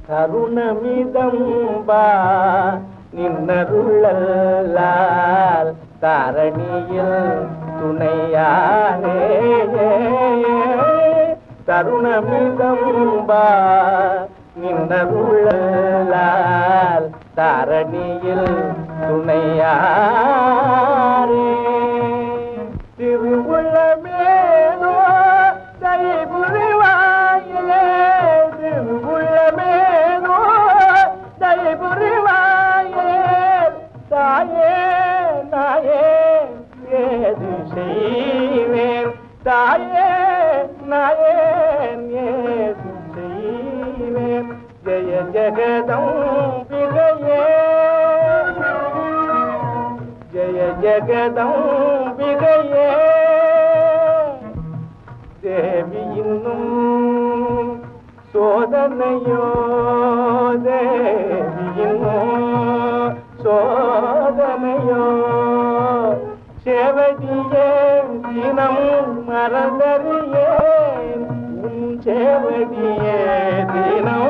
தருணமிதம்பா நின்னருளால் தாரணியில் துணையானே தருணமிதம்பா நின்னருளால் தாரணியில் துணையாரே திருவுள்ளமேனோ தயபுரிவாயிலே திருவுள்ளமேனோ தயபுரிவாயிலே தாயே நாயே ஏது செய்வேன் தாயே நாயே ஏது செய்வேன் ஜெய ஜெகதம்பிகையே ஜெய ஜெகதம்பிகையே தேவி இன்னும் சோதனையோ தேவி இன்னும் சோதனையோ சேவடியே தினம் மறந்தறியேன் உன் சேவடியே தினம்